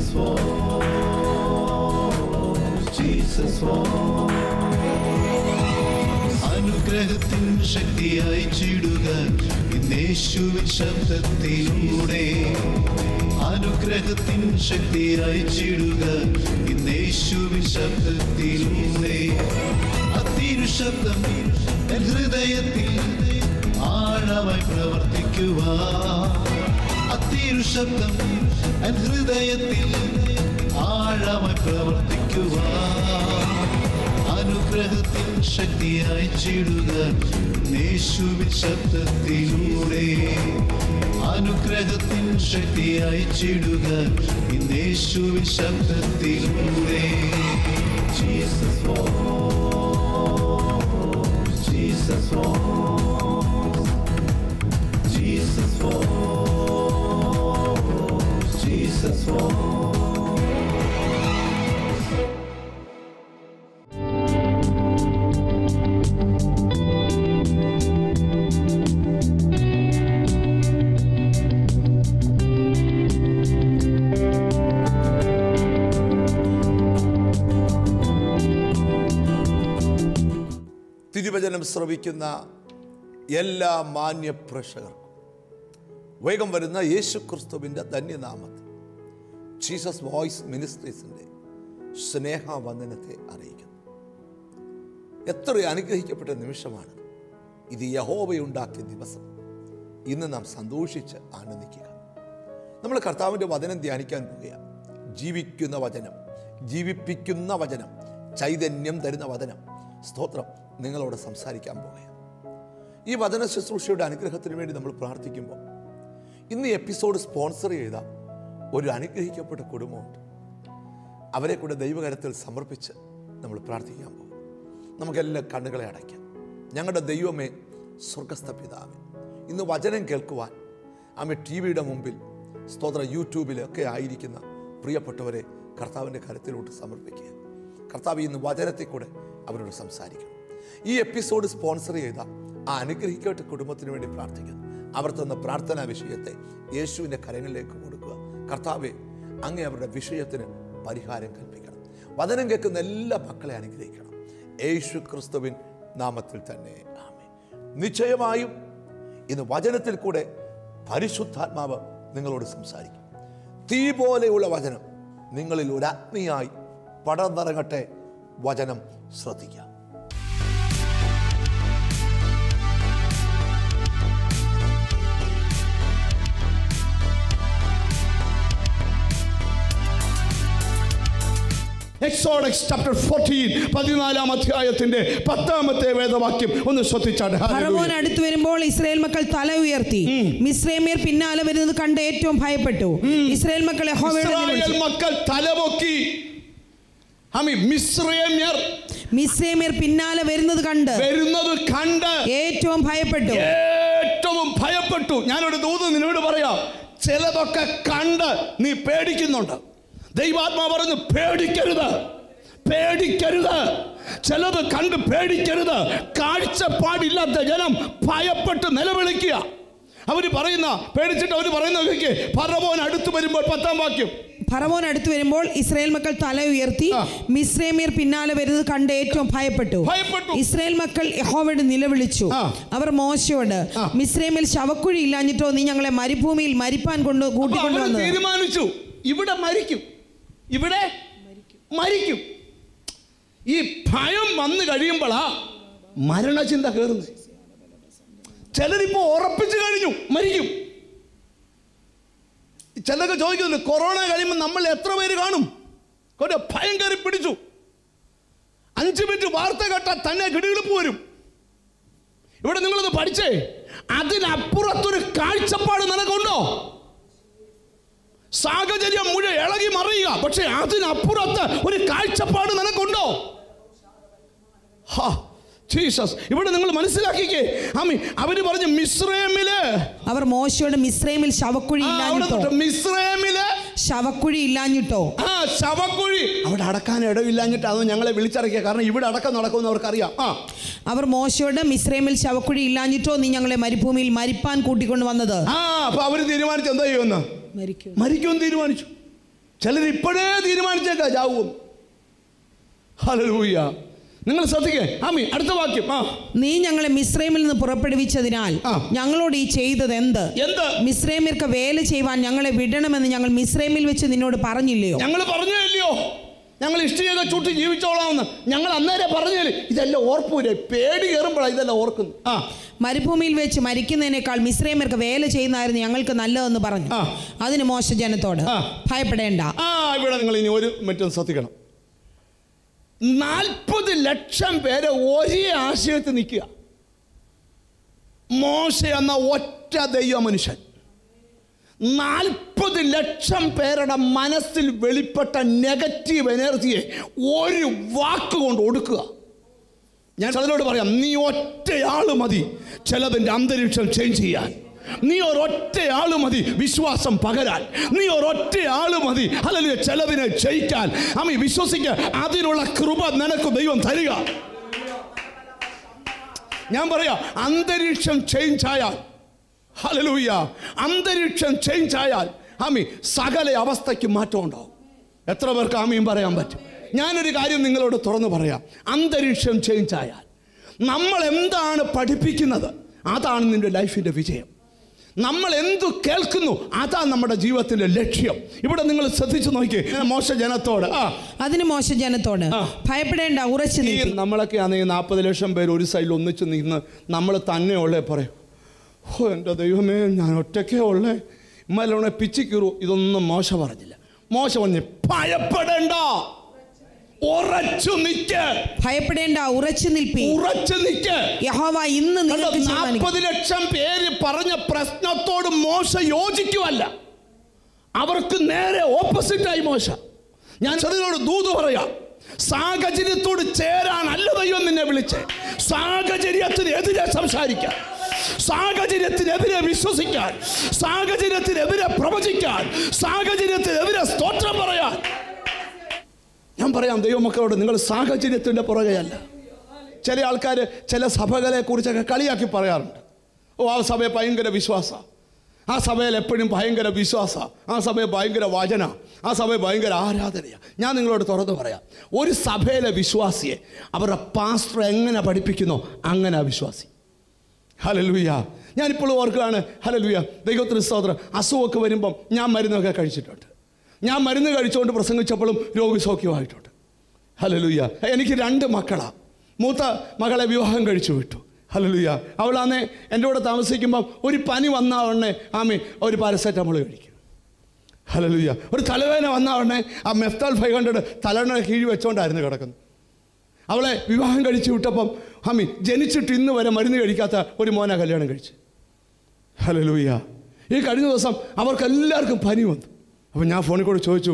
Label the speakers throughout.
Speaker 1: Jesus falls, Jesus falls. അനുഗ്രഹത്തിൻ ശക്തി അയച്ചിടുക ഇന്നേശുവിൻ ശബ്ദത്തിലൂടെ അനുഗ്രഹത്തിൻ ശക്തി അയച്ചിടുക ഇന്നേശുവിൻ ശബ്ദത്തിലൂടെ അത്തിരു ശബ്ദം എൻ ഹൃദയത്തിൽ ആഴമായി പ്രവർത്തിക്കുക അത്തിരു ശബ്ദം എൻ ഹൃദയത്തിൽ ആഴമായി പ്രവർത്തിക്കുക അനുഗ്രഹത്തിൻ ശക്തി അയച്ചിടുക യേശുവിൻ ശബ്ദത്തിലൂടെ അനുഗ്രഹത്തിൻ ശക്തി അയച്ചിടുക യേശുവിൻ ശബ്ദത്തിലൂടെ Jesus falls, Jesus falls, Jesus falls, Jesus falls.
Speaker 2: തിരുവചനം ശ്രവിക്കുന്ന എല്ലാ മാന്യ പ്രേക്ഷകർക്കും വേഗം വരുന്ന യേശു ക്രിസ്തുവിൻ്റെ ധന്യനാമത്തിൽ ജീസസ് വോയിസ് മിനിസ്ട്രീസിൻ്റെ സ്നേഹവന്ദനത്തെ അറിയിക്കുന്നു എത്ര അനുഗ്രഹിക്കപ്പെട്ട നിമിഷമാണ് ഇത് യഹോവയുണ്ടാക്കിയ ദിവസം ഇന്ന് നാം സന്തോഷിച്ച് ആനന്ദിക്കുക നമ്മൾ കർത്താവിൻ്റെ വചനം ധ്യാനിക്കാൻ പോവുകയാണ് ജീവിക്കുന്ന വചനം ജീവിപ്പിക്കുന്ന വചനം ചൈതന്യം തരുന്ന വചനം സ്തോത്രം നിങ്ങളോട് സംസാരിക്കാൻ പോവുകയാണ് ഈ വചന ശുശ്രൂഷയുടെ അനുഗ്രഹത്തിന് വേണ്ടി നമ്മൾ പ്രാർത്ഥിക്കുമ്പോൾ ഇന്ന് ഈ എപ്പിസോഡ് സ്പോൺസർ ചെയ്ത ഒരു അനുഗ്രഹിക്കപ്പെട്ട കുടുംബമുണ്ട് അവരെ കൂടെ ദൈവകരത്തിൽ സമർപ്പിച്ച് നമ്മൾ പ്രാർത്ഥിക്കാൻ പോകും നമുക്കെല്ലാം കണ്ണുകളെ അടയ്ക്കാം ഞങ്ങളുടെ ദൈവമേ സ്വർഗസ്ഥ പിതാവേ ഇന്ന് വചനം കേൾക്കുവാൻ ആമെ ടി വിയുടെ മുമ്പിൽ സ്തോത്ര യൂട്യൂബിലൊക്കെ ആയിരിക്കുന്ന പ്രിയപ്പെട്ടവരെ കർത്താവിൻ്റെ കരത്തിലോട്ട് സമർപ്പിക്കുക കർത്താവ് ഇന്ന് വചനത്തിൽ കൂടെ അവരോട് സംസാരിക്കണം ഈ എപ്പിസോഡ് സ്പോൺസർ ചെയ്ത ആ അനുഗ്രഹിക്കപ്പെട്ട കുടുംബത്തിന് വേണ്ടി പ്രാർത്ഥിക്കുന്നു അവർ തന്ന പ്രാർത്ഥനാ വിഷയത്തെ യേശുവിൻ്റെ കരങ്ങളിലേക്ക് കൊടുക്കുക കർത്താവെ അങ്ങേ അവരുടെ വിഷയത്തിന് പരിഹാരം കൽപ്പിക്കണം വചനം കേൾക്കുന്ന എല്ലാ മക്കളെ അനുഗ്രഹിക്കണം യേശു ക്രിസ്തുവിൻ നാമത്തിൽ തന്നെ ആമേ നിശ്ചയമായും ഇന്ന് വചനത്തിൽ കൂടെ പരിശുദ്ധാത്മാവ് നിങ്ങളോട് സംസാരിക്കും തീ പോലെയുള്ള വചനം നിങ്ങളിൽ ഒരു അഗ്നിയായി പടർന്നിറങ്ങട്ടെ വചനം ശ്രദ്ധിക്കാം
Speaker 3: എക്സോഡക്സ് ചാപ്റ്റർ ഫോർട്ടീൻ പതിനാലാം അധ്യായത്തിന്റെ പത്താമത്തെ വേദവാക്യം ഒന്ന് ശ്രദ്ധിച്ചാണ്
Speaker 4: ഫറവോൻ അടുത്തു വരുമ്പോൾ ഇസ്രായേൽ മക്കൾ തല ഉയർത്തി മിസ്രൈമ്യർ പിന്നാലെ വരുന്നത് കണ്ട് ഏറ്റവും ഭയപ്പെട്ടു ഇസ്രായേൽ മക്കൾ യഹോവയോട്
Speaker 3: ഇസ്രായേൽ
Speaker 4: നിലവിളിച്ചു.
Speaker 3: മക്കൾ തലപൊക്കി ആമി മിശ്രയമ്യർ
Speaker 4: മിസ്രൈമ്യർ പിന്നാലെ വരുന്നത് കണ്ട്
Speaker 3: വരുന്നത് കണ്ട്
Speaker 4: ഏറ്റവും ഭയപ്പെട്ടു
Speaker 3: ഏറ്റവും ഭയപ്പെട്ടു ഞാനൊരു ദൂത് നിന്നോട് പറയാം ചിലതൊക്കെ കണ്ട് നീ പേടിക്കുന്നുണ്ട് ദൈവാത്മാ പറഞ്ഞു പേടിക്കരുത് പേടിക്കരുത് ചിലത് കണ്ട് പേടിക്കരുത് കാഴ്ചപ്പാടില്ലാത്ത ജനം ഭയപ്പെട്ട് നിലവിളിക്കുക അവര് പറയുന്ന പേടിച്ചിട്ട് അവര് പറയുന്ന കേക്ക് പറവോൻ അടുത്ത് വരുമ്പോൾ പത്താം വാക്യം
Speaker 4: ഫറവോൻ അടുത്തു വരുമ്പോൾ ഇസ്രായേൽ മക്കൾ തല ഉയർത്തി
Speaker 3: ആ.
Speaker 4: മിസ്രൈമ്യർ പിന്നാലെ വരുന്നത് കണ്ട് ഏറ്റവും ഭയപ്പെട്ടു
Speaker 3: ഭയപ്പെട്ടു.
Speaker 4: ഇസ്രായേൽ മക്കൾ യഹോവയോട് നിലവിളിച്ചു
Speaker 3: ആ.
Speaker 4: അവർ മോശയോട്
Speaker 3: ആ.
Speaker 4: മിസ്രൈമിൽ ശവക്കുഴി ഇല്ലാഞ്ഞിട്ടോ നീ ഞങ്ങളെ മരുഭൂമിയിൽ മരിപ്പാൻ കൊണ്ട്
Speaker 3: അപ്പൊ അവര്
Speaker 4: കൂട്ടിക്കൊണ്ടുവന്നത്
Speaker 3: തീരുമാനിച്ചു ഇവിടെ മരിക്കും ഇവിടെ മരിക്കും ഈ ഭയം വന്നു കഴിയുമ്പോഴാ മരണചിന്ത കയറുന്നത് ചിലരിപ്പോ ഉറപ്പിച്ചു കഴിഞ്ഞു മരിക്കും ചിലരൊക്കെ ചോദിക്കുന്നുണ്ട് കൊറോണ കഴിയുമ്പോൾ നമ്മൾ എത്ര പേര് കാണും ഒരു ഭയം കയറി പിടിച്ചു അഞ്ചു മിനിറ്റ് വാർത്ത കേട്ടാൽ തന്നെ കിടുകിടുപ്പ് വരും ഇവിടെ നിങ്ങളത് പഠിച്ചേ അതിനപ്പുറത്തൊരു കാഴ്ചപ്പാട് നിനക്കുണ്ടോ സാഹചര്യം മുഴുവൻ ഇളകി മറിയുക പക്ഷെ അതിനപ്പുറത്ത് ഒരു കാഴ്ചപ്പാട് നിനക്കുണ്ടോ ഹാ, ജീസസ് ഇവിടെ നിങ്ങൾ മനസ്സിലാക്കിക്കേ ആമി അവര് പറഞ്ഞു മിശ്രമില്
Speaker 4: അവർ മോശയോട് മിസ്രൈമിൽ ശവക്കുഴി ഇല്ലാഞ്ഞിട്ടോ
Speaker 3: മിശ്രമില്
Speaker 4: ശവക്കുഴി ഇല്ലാഞ്ഞിട്ടോ
Speaker 3: ആ ശവക്കുഴി അവിടെ അടക്കാൻ ഇടവില്ലാഞ്ഞിട്ട് അത് ഞങ്ങളെ വിളിച്ചിറക്കിയ കാരണം ഇവിടെ അടക്കം നടക്കുമെന്ന് അവർക്കറിയാം ആ
Speaker 4: അവർ മോശയോട് മിസ്രൈമിൽ ശവക്കുഴി ഇല്ലാഞ്ഞിട്ടോ നീ ഞങ്ങളെ മരുഭൂമിയിൽ മരിപ്പാൻ കൂട്ടിക്കൊണ്ട് വന്നത്
Speaker 3: ആ അപ്പൊ അവര് തീരുമാനിച്ചു എന്താ ചെയ്യുമെന്ന്
Speaker 4: മരിക്കും
Speaker 3: മരിക്കുമെന്ന് തീരുമാനിച്ചു ചിലർ ഇപ്പോഴേ തീരുമാനിച്ചേക്കാ ചാവും ഹലലൂയ നിങ്ങൾ ശ്രദ്ധിക്കേ ആമി അടുത്ത വാക്യം ആ
Speaker 4: നീ ഞങ്ങളെ മിശ്രമിൽ നിന്ന് പുറപ്പെടുവിച്ചതിനാൽ
Speaker 3: ആ.
Speaker 4: ഞങ്ങളോട് ഈ ചെയ്തത് എന്ത്
Speaker 3: എന്ത്
Speaker 4: മിശ്രമിർക്ക് വേല ചെയ്യുവാൻ ഞങ്ങളെ വിടണമെന്ന് ഞങ്ങൾ മിശ്രമിൽ വെച്ച് നിന്നോട് പറഞ്ഞില്ലയോ
Speaker 3: ഞങ്ങൾ പറഞ്ഞില്ലയോ ഞങ്ങൾ ഇഷ്ടിയൊക്കെ ചുട്ടി ജീവിച്ചോളാമെന്ന് ഞങ്ങൾ അന്നേരം പറഞ്ഞില്ലേ ഇതെല്ലാം ഓർപ്പൂരെ പേടി കയറുമ്പോഴാണ് ഇതെല്ലാം ഓർക്കുന്നു ആ
Speaker 4: മരുഭൂമിയിൽ വെച്ച് മരിക്കുന്നതിനേക്കാൾ മിശ്രമിർക്ക് വേല ചെയ്യുന്നതായിരുന്നു ഞങ്ങൾക്ക് നല്ലതെന്ന് പറഞ്ഞു
Speaker 3: ആ.
Speaker 4: അതിന് മോശ ജനത്തോട്
Speaker 3: ആ.
Speaker 4: ഭയപ്പെടേണ്ട
Speaker 3: ആ ഇവിടെ നിങ്ങൾ ഇനി ഒരു മറ്റും ശ്രദ്ധിക്കണം നാൽപ്പത് ലക്ഷം പേരെ ഒരേ ആശയത്തിൽ നിൽക്കുക മോശ എന്ന ഒറ്റ ദൈവ മനുഷ്യൻ നാൽപ്പത് ലക്ഷം പേരുടെ മനസ്സിൽ വെളിപ്പെട്ട നെഗറ്റീവ് എനർജിയെ ഒരു വാക്കുകൊണ്ട് ഒടുക്കുക ഞാൻ ചിലരോട് പറയാം നീ ഒറ്റയാൾ മതി ചിലതിൻ്റെ അന്തരീക്ഷം ചേഞ്ച് ചെയ്യാൻ നീ ഒരൊറ്റയാൾ മതി വിശ്വാസം പകരാൻ നീ ഒരൊറ്റയാൾ മതി അല്ലെങ്കിൽ ചിലതിനെ ജയിക്കാൻ അമ്മ വിശ്വസിക്കുക അതിനുള്ള കൃപ നിനക്ക് ദൈവം തരിക ഞാൻ പറയാം അന്തരീക്ഷം ചേഞ്ച് ആയാൽ ഹലലൂയ അന്തരീക്ഷം ചേഞ്ച് ആയാൽ ആമി സകല അവസ്ഥയ്ക്ക് മാറ്റം ഉണ്ടാവും എത്ര പേർക്ക് ആമിയും പറയാൻ പറ്റും ഞാനൊരു കാര്യം നിങ്ങളോട് തുറന്നു പറയാം അന്തരീക്ഷം ചേഞ്ച് ആയാൽ നമ്മൾ എന്താണ് പഠിപ്പിക്കുന്നത് അതാണ് നിന്റെ ലൈഫിൻ്റെ വിജയം നമ്മൾ എന്തു കേൾക്കുന്നു അതാണ് നമ്മുടെ ജീവിതത്തിന്റെ ലക്ഷ്യം ഇവിടെ നിങ്ങൾ ശ്രദ്ധിച്ചു നോക്കി മോശ ജനത്തോട് ആ
Speaker 4: അതിന് മോശ ജനത്തോട്
Speaker 3: ആ.
Speaker 4: ഭയപ്പെടേണ്ട ഉറച്ചു
Speaker 3: ഈ
Speaker 4: നിൽപ്പി
Speaker 3: നമ്മളൊക്കെ ആണെങ്കിൽ നാൽപ്പത് ലക്ഷം പേര് ഒരു സൈഡിൽ ഒന്നിച്ച് നിന്ന് നമ്മൾ തന്നെയുള്ളേ പറയും ഓ എൻ്റെ ദൈവമേ ഞാൻ ഒറ്റയ്ക്കേ ഉള്ളേ ഇമ്മലോണെ പിച്ചിക്കീറു ഇതൊന്നും മോശ പറഞ്ഞില്ല മോശ പറഞ്ഞു ഭയപ്പെടേണ്ട ഉറച്ചു നിൽക്ക്
Speaker 4: ഭയപ്പെടേണ്ട ഉറച്ചു നിൽപ്പി
Speaker 3: ഉറച്ചു നിൽക്ക്
Speaker 4: യഹോവ ഇന്ന് നിങ്ങൾക്ക് ചെയ്യുവാൻ
Speaker 3: നാൽപ്പത് ലക്ഷം പേര് പറഞ്ഞ പ്രശ്നത്തോട് മോശ യോജിക്കുമല്ല അവർക്ക് നേരെ ഓപ്പോസിറ്റായി മോശ ഞാൻ അതിനോട് ദൂത് പറയാം സാഹചര്യത്തോട് ചേരാനല്ല ദൈവം നിന്നെ വിളിച്ചേ സാഹചര്യത്തിനെതിരെ സംസാരിക്കാൻ സാഹചര്യത്തിനെതിരെ വിശ്വസിക്കാൻ സാഹചര്യത്തിനെതിരെ പ്രവചിക്കാൻ സാഹചര്യത്തിനെതിരെ സ്തോത്രം പറയാൻ ഞാൻ പറയാം ദൈവമക്കളോട് നിങ്ങൾ സാഹചര്യത്തിൻ്റെ പുറകെയല്ല ചില ആൾക്കാർ ചില സഭകളെ കുറിച്ചൊക്കെ കളിയാക്കി പറയാറുണ്ട് ഓ ആ സഭയെ ഭയങ്കര വിശ്വാസ ആ സഭയിൽ എപ്പോഴും ഭയങ്കര വിശ്വാസ ആ സഭയെ ഭയങ്കര വചന ആ സഭയെ ഭയങ്കര ആരാധനയാണ് ഞാൻ നിങ്ങളോട് തുറന്നു പറയാം ഒരു സഭയിലെ വിശ്വാസിയെ അവരുടെ പാസ്റ്റർ എങ്ങനെ പഠിപ്പിക്കുന്നോ അങ്ങനെ ആ വിശ്വാസി ഹലലുയ ഞാനിപ്പോൾ ഓർക്കുകയാണ് ഹലലുയ ദൈവത്തിന് സ്തോത്രം അസുഖമൊക്കെ വരുമ്പം ഞാൻ മരുന്നൊക്കെ കഴിച്ചിട്ടുണ്ട് ഞാൻ മരുന്ന് കഴിച്ചുകൊണ്ട് പ്രസംഗിച്ചപ്പോഴും രോഗസൗഖ്യമായിട്ടുണ്ട് ഹലലുയ എനിക്ക് രണ്ട് മക്കളാണ് മൂത്ത മകളെ വിവാഹം കഴിച്ചു വിട്ടു ഹലലുയ അവളാന്നെ എൻ്റെ കൂടെ താമസിക്കുമ്പം ഒരു പനി വന്ന ഉടനെ ആമി ഒരു പാരസെറ്റമോൾ കഴിക്കും ഹലലുയ ഒരു തലവേദന വന്ന ഉടനെ ആ മെഫ്താൽ ഫൈവ് ഹൺഡ്രഡ് തലവേദന കീഴ് വെച്ചോണ്ടായിരുന്നു കിടക്കുന്നത് അവളെ വിവാഹം കഴിച്ചു വിട്ടപ്പം ഹമി ജനിച്ചിട്ട് ഇന്ന് വരെ മരുന്ന് കഴിക്കാത്ത ഒരു മോനെ കല്യാണം കഴിച്ചു ഹലലൂയ ഈ കഴിഞ്ഞ ദിവസം അവർക്കെല്ലാവർക്കും പനി വന്നു അപ്പം ഞാൻ ഫോണിൽ കൂടെ ചോദിച്ചു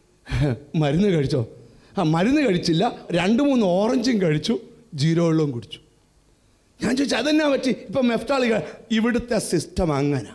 Speaker 3: മരുന്ന് കഴിച്ചോ ആ മരുന്ന് കഴിച്ചില്ല രണ്ട് മൂന്ന് ഓറഞ്ചും കഴിച്ചു ജീരോ വെള്ളവും കുടിച്ചു ഞാൻ ചോദിച്ചു അതെന്നാ പറ്റി ഇപ്പം മെഫ്റ്റാളിക ഇവിടുത്തെ സിസ്റ്റം അങ്ങനെ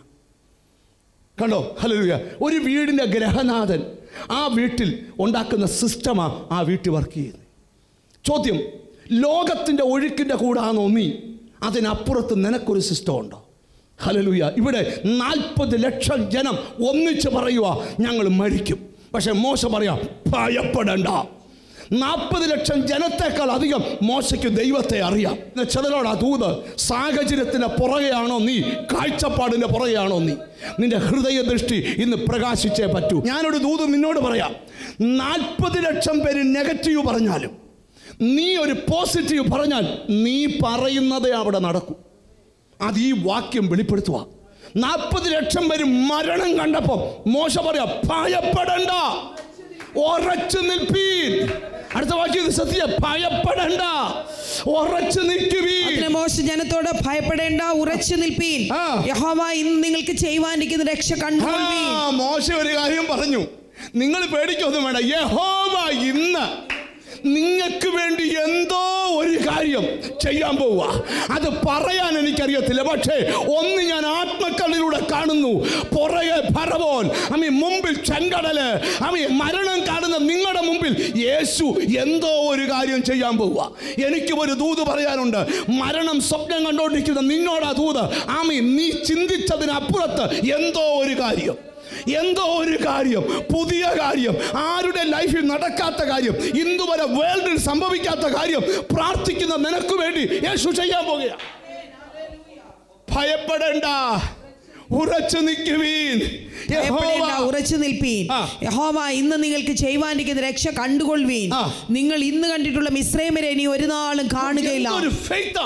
Speaker 3: കണ്ടോ ഹലലുയ ഒരു വീടിൻ്റെ ഗ്രഹനാഥൻ ആ വീട്ടിൽ ഉണ്ടാക്കുന്ന സിസ്റ്റമാണ് ആ വീട്ടിൽ വർക്ക് ചെയ്യുന്നത് ചോദ്യം ലോകത്തിൻ്റെ ഒഴുക്കിൻ്റെ കൂടാണോ നീ അതിനപ്പുറത്ത് നിനക്കൊരു സിസ്റ്റം ഉണ്ടോ ഹലലുയ ഇവിടെ നാൽപ്പത് ലക്ഷം ജനം ഒന്നിച്ച് പറയുക ഞങ്ങൾ മരിക്കും പക്ഷെ മോശ പറയാം ഭയപ്പെടണ്ട നാൽപ്പത് ലക്ഷം ജനത്തെക്കാൾ അധികം മോശയ്ക്ക് ദൈവത്തെ അറിയാം ചെതലോടാ തൂത് സാഹചര്യത്തിന്റെ പുറകെയാണോ നീ കാഴ്ചപ്പാടിന്റെ പുറകെയാണോ നീ നിന്റെ ഹൃദയദൃഷ്ടി ഇന്ന് പ്രകാശിച്ചേ പറ്റൂ ഞാനൊരു ദൂത് നിന്നോട് പറയാം നാൽപ്പത് ലക്ഷം പേര് നെഗറ്റീവ് പറഞ്ഞാലും നീ ഒരു പോസിറ്റീവ് പറഞ്ഞാൽ നീ പറയുന്നതേ അവിടെ നടക്കൂ അത് ഈ വാക്യം വെളിപ്പെടുത്തുക നാൽപ്പത് ലക്ഷം പേര് മരണം കണ്ടപ്പോൾ മോശ പറയാ ഭയപ്പെടണ്ട ഉറച്ചു നിൽപ്പീൻ അടുത്ത വാക്യം ഇത് സത്യ ഭയപ്പെടണ്ട ഉറച്ചു നിൽക്കുവീൻ
Speaker 4: അതിന് മോശ ജനത്തോട് ഭയപ്പെടേണ്ട ഉറച്ചു നിൽപ്പീൻ
Speaker 3: ആ.
Speaker 4: യഹോവ ഇന്ന് നിങ്ങൾക്ക് ചെയ്യുവാനിരിക്കുന്ന രക്ഷ കണ്ടുകൊള്ളുവീൻ
Speaker 3: ആ മോശ ഒരു കാര്യം പറഞ്ഞു നിങ്ങൾ പേടിക്കൊന്നും വേണ്ട യഹോവ ഇന്ന് നിങ്ങൾക്ക് വേണ്ടി എന്തോ ഒരു കാര്യം ചെയ്യാൻ പോവുക അത് പറയാൻ എനിക്കറിയത്തില്ല പക്ഷേ ഒന്ന് ഞാൻ ആത്മക്കണ്ണിലൂടെ കാണുന്നു പുറകെ ഭരവോൻ അമ്മി മുമ്പിൽ ചെങ്കടല് അമ്മി മരണം കാണുന്ന നിങ്ങളുടെ മുമ്പിൽ യേശു എന്തോ ഒരു കാര്യം ചെയ്യാൻ പോവുക എനിക്കും ഒരു ദൂത് പറയാനുണ്ട് മരണം സ്വപ്നം കണ്ടുകൊണ്ടിരിക്കുന്ന നിന്നോടാ ദൂത് ആമി നീ ചിന്തിച്ചതിനപ്പുറത്ത് എന്തോ ഒരു കാര്യം എന്തോ ഒരു കാര്യം പുതിയ കാര്യം ആരുടെ ലൈഫിൽ നടക്കാത്ത കാര്യം ഇന്ന് വരെ വേൾഡിൽ സംഭവിക്കാത്ത കാര്യം പ്രാർത്ഥിക്കുന്ന നിനക്ക് വേണ്ടി യേശു ചെയ്യാൻ പോകുകയാണ് ഭയപ്പെടേണ്ട ഉറച്ചു നിൽക്കുവീൻ
Speaker 4: ഭയപ്പെടേണ്ട ഉറച്ചു നിൽപ്പീൻ
Speaker 3: ആ.
Speaker 4: യഹോവ ഇന്ന് നിങ്ങൾക്ക് ചെയ്യുവാനിരിക്കുന്ന രക്ഷ കണ്ടുകൊള്ളുവീൻ
Speaker 3: ആ.
Speaker 4: നിങ്ങൾ ഇന്ന് കണ്ടിട്ടുള്ള മിശ്രൈമരെ ഇനി ഒരു നാളും കാണുകയില്ല
Speaker 3: ഒരു ഫെയ്ത്താ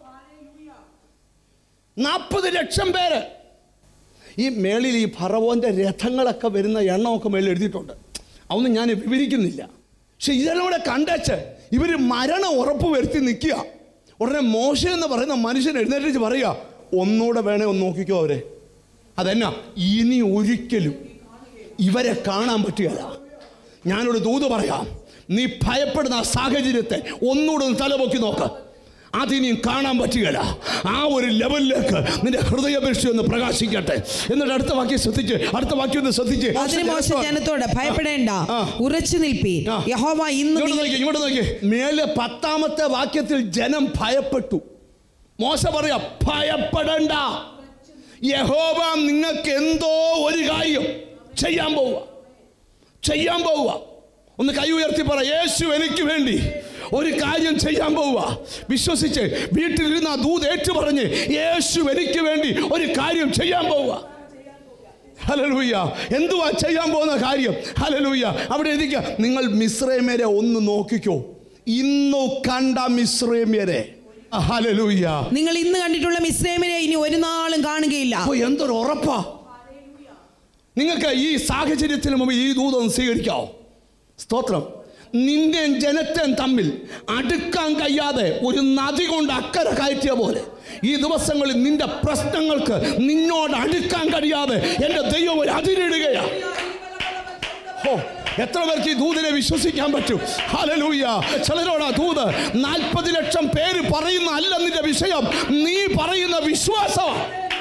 Speaker 3: നാൽപ്പത് ലക്ഷം പേര് ഈ മേളിൽ ഈ ഫറവോന്റെ രഥങ്ങളൊക്കെ വരുന്ന എണ്ണമൊക്കെ മേളിൽ എഴുതിയിട്ടുണ്ട് അതൊന്നും ഞാൻ വിവരിക്കുന്നില്ല പക്ഷെ ഇതെല്ലാം കൂടെ കണ്ടേച്ച് ഇവർ മരണം ഉറപ്പ് വരുത്തി നിൽക്കുക ഉടനെ മോശ എന്ന് പറയുന്ന മനുഷ്യൻ എഴുന്നേറ്റ് പറയുക ഒന്നുകൂടെ വേണേ ഒന്ന് നോക്കിക്കോ അവരെ അതെന്നാ ഇനി ഒരിക്കലും ഇവരെ കാണാൻ പറ്റുകയില്ല ഞാനൊരു ദൂത് പറയാം നീ ഭയപ്പെടുന്ന ആ സാഹചര്യത്തെ ഒന്നുകൂടെ ഒന്ന് തലപൊക്കി നോക്ക് അതിനിയും കാണാൻ പറ്റുകയില്ല ആ ഒരു ലെവലിലേക്ക് നിന്റെ ഹൃദയപേക്ഷ ഒന്ന് പ്രകാശിക്കട്ടെ എന്നിട്ട് അടുത്ത വാക്യം ശ്രദ്ധിച്ച് അടുത്ത വാക്യം ഒന്ന് ശ്രദ്ധിച്ച്
Speaker 4: അതിന് മോശ ജനത്തോട് ഭയപ്പെടേണ്ട
Speaker 3: ആ.
Speaker 4: ഉറച്ചു നിൽപ്പീൻ
Speaker 3: ആ.
Speaker 4: യഹോവ ഇന്ന്
Speaker 3: ഇങ്ങോട്ട്
Speaker 4: നിങ്ങൾ
Speaker 3: നോക്കി ഇങ്ങോട്ട് നോക്കി മേലെ പത്താമത്തെ വാക്യത്തിൽ ജനം ഭയപ്പെട്ടു മോശ പറയാ ഭയപ്പെടണ്ട യഹോവ നിങ്ങൾക്ക് എന്തോ ഒരു കാര്യം ചെയ്യാൻ പോവുക ചെയ്യാൻ പോവുക ഒന്ന് കൈ ഉയർത്തി പറ യേശു എനിക്ക് വേണ്ടി ഒരു കാര്യം ചെയ്യാൻ പോവുക വിശ്വസിച്ച് വീട്ടിലിരുന്ന ആ ദൂത് ഏറ്റു പറഞ്ഞ് യേശു എനിക്ക് വേണ്ടി ഒരു കാര്യം ചെയ്യാൻ പോവുക ഹലലൂയ എന്തുവാ ചെയ്യാൻ പോകുന്ന കാര്യം ഹലലൂയ അവിടെ എഴുതിക്കുക നിങ്ങൾ മിശ്രമേരെ ഒന്ന് നോക്കിക്കോ ഇന്നു കണ്ട മിശ്രമേരെ ഹലലൂയ
Speaker 4: നിങ്ങൾ ഇന്ന് കണ്ടിട്ടുള്ള മിശ്രൈമരെ ഇനി ഒരു നാളും കാണുകയില്ല
Speaker 3: അപ്പൊ എന്തൊരു ഉറപ്പാ നിങ്ങൾക്ക് ഈ സാഹചര്യത്തിന് മുമ്പ് ഈ ദൂതം സ്വീകരിക്കാവോ സ്തോത്രം നിന്റെയും ജനത്തെയും തമ്മിൽ അടുക്കാൻ കഴിയാതെ ഒരു നദി കൊണ്ട് അക്കരെ കയറ്റിയ പോലെ ഈ ദിവസങ്ങളിൽ നിന്റെ പ്രശ്നങ്ങൾക്ക് നിന്നോട് അടുക്കാൻ കഴിയാതെ എൻ്റെ ദൈവം ഒരു അതിരിടുകയാ ഓ എത്ര പേർക്ക് ഈ ദൂതിനെ വിശ്വസിക്കാൻ പറ്റും ഹലലൂയ ചിലരോടാ ദൂത് നാൽപ്പത് ലക്ഷം പേര് പറയുന്ന അല്ല നിന്റെ വിഷയം നീ പറയുന്ന വിശ്വാസമാണ്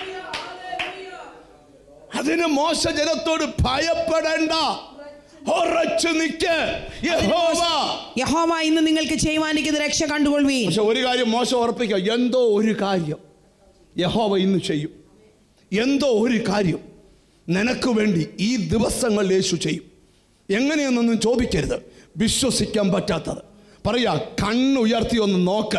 Speaker 3: അതിന് മോശ ജനത്തോട് ഭയപ്പെടേണ്ട ഉറച്ചു നിക്ക് യഹോവ
Speaker 4: യഹോവ ഇന്ന് നിങ്ങൾക്ക് ചെയ്യുവാനിരിക്കുന്ന രക്ഷ കണ്ടുകൊള്ളുവീൻ
Speaker 3: പക്ഷെ ഒരു കാര്യം മോശം ഉറപ്പിക്കുക എന്തോ ഒരു കാര്യം യഹോവ ഇന്ന് ചെയ്യും എന്തോ ഒരു കാര്യം നിനക്ക് വേണ്ടി ഈ ദിവസങ്ങളിൽ യേശു ചെയ്യും എങ്ങനെയെന്നൊന്നും ചോദിക്കരുത് വിശ്വസിക്കാൻ പറ്റാത്തത് പറയാ കണ്ണുയർത്തി ഒന്ന് നോക്ക്